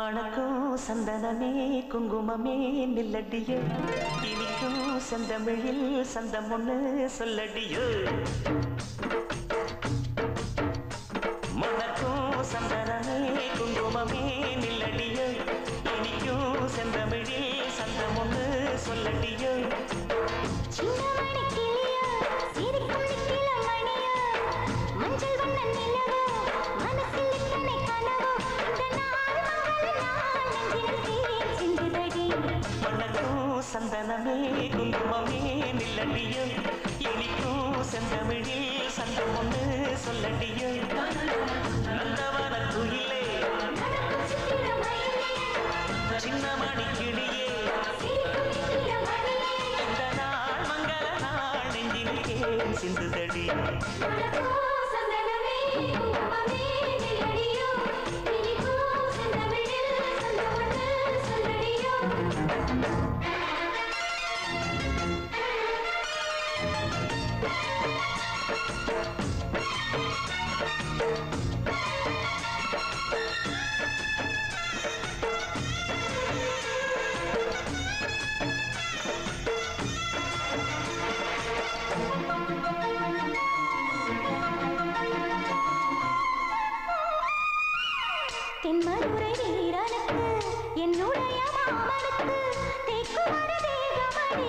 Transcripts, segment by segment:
மணக்கும் சந்தனமே குங்குமமே நில்லடியோ இனிக்கும் செந்தமிழில் சந்தம் ஒண்ணு சொல்லடியோ மணக்கும் சந்தனமே குங்குமமே நில்லடியோ இனிக்கும் செந்தமிழில் சந்தம் ஒண்ணு சொல்லடியோ சின்னமணி கிளியோ சிரிக்கும் நிக்கில மணியோ மஞ்சள் வண்ண நிலவோ மனசில் இத்தனை கனவோ இந்த நாள் மங்கள நாள் நெஞ்சினில் தேன் சிந்துதடி மணக்கும் சந்தனமே குங்குமமே நில்லடியோ இனிக்கும் செந்தமிழில் சந்தம் ஒண்ணு சொல்லடியோ நந்தவன குயிலே நடக்கும் சித்திர மயிலே சின்ன மணி கிளியே சிரிக்கும் நிக்கில மணியே இந்த நாள் மங்கள நாள் நெஞ்சினில் சிந்துதடி மணக்கோ சந்தனமே குங்குமமே நில்லடியோ இனிக்கோ செந்தமிழில் சந்தமொன்று சொல்லடியோ தென்மதுரை வீரனுக்கு என்னுடைய மாமனுக்கு தேக்குமர தேகமணி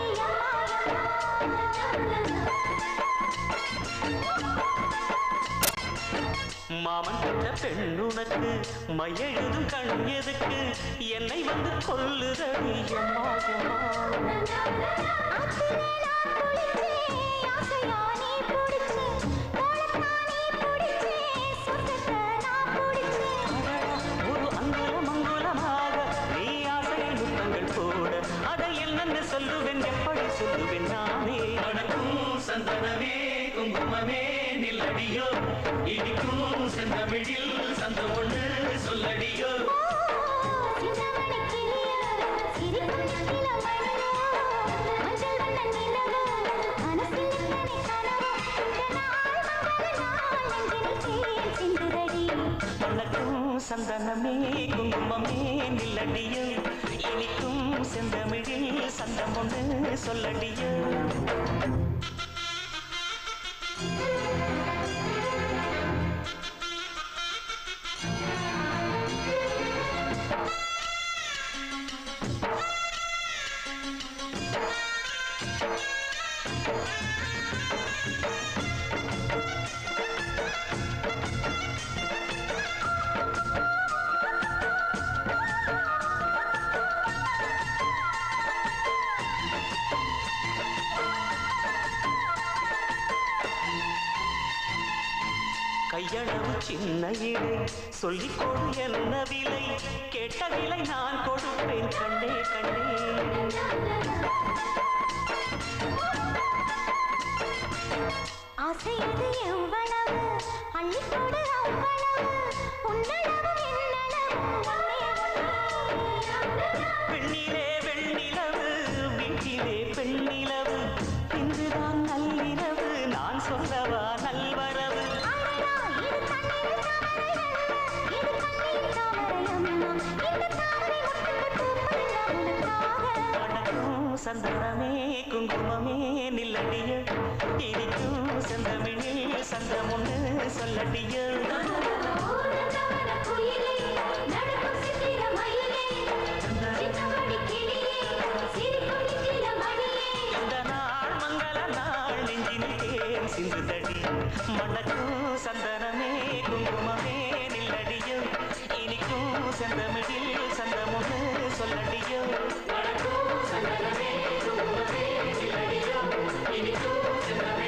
மாமன் கட்ட பெண்ணுனக்கு மையெழுதும் கண் எதுக்கு என்னை வந்து கொல்லுதடி எம்மா எம்மா ஆத்திலே நான் குளிச்சேன் ஆசையா நீ பிடிச்சே கோலத்தான் நீ பிடிச்சே சொர்க்கத்தை நான் பிடிச்சேன் ஒரு அங்குலம் அங்குலமாக நீ ஆசை முத்தங்கள் போட அதை என்னென்ன சொல்லுவேன் எப்படி சொல்லுவேன் நானே வணக்கும் சந்தனமே குங்குமமே நில்லடியோ இடிக்கும் செந்தமிழில் சந்த ஒண்ணு சொல்லடியோ சின்னமணி கிளியோ சிரிக்கும் நிக்கில மணியோ மஞ்சள் வண்ண நிலவோ மனசில் இத்தனை கனவோ இந்த நாள் மங்கள நாள் நெஞ்சினில் தேன் சிந்துதடி மணக்கும் சந்தனமே குங்குமமே நில்லடியோ இனிக்கும் செந்தமிழில் சந்தம் ஒன்று சொல்லடியோ கையளவு சின்ன இடை சொல்லிக் கொடு என்ன விலை கேட்ட விலை நான் கொடுப்பேன் கண்ணே கண்ணே ஆசையது எவ்வளவு அள்ளிக்கொடு அவ்வளவு உன்னளவு என்னளவு ஒன்னே ஒன்னே பெண்ணிலே வெண்ணிலவு வீட்டிலே பெண்ணிலவு இன்றுதான் நள்ளிரவு நான் சொல்லவா நல்வரவு அடடா, இது கண்ணீர் தாமரை அல்ல, இது கண்ணீர் தாமரை அம்மா. இந்த தாமரை முட்டுக்கு பூப்பதெல்லாம் உனக்காக. வணக்கம் சந்தனமே குங்குமமே நில்லடிய இனிக்கும் செந்தமிழில் சந்தம் ஒன்று சொல்லடிய ஓரத்தவன குயிலே, நடக்கும் சித்திர மயிலே, சின்னமணி கிளியே, சிரிக்கும் நித்தில மணியே. இந்த நாள் மங்கள நாள் நெஞ்சினில் தேன் சிந்துதடி மணக்கும் சந்தனமே குங்குமமே நில்லடியோ இனிக்கும் செந்தமிழில் சந்தம் ஒன்று சொல்லடியோ வணக்கும் சந்தனமே குங்குமமே நில்லடியோ இனிக்கும் செந்தமிழில்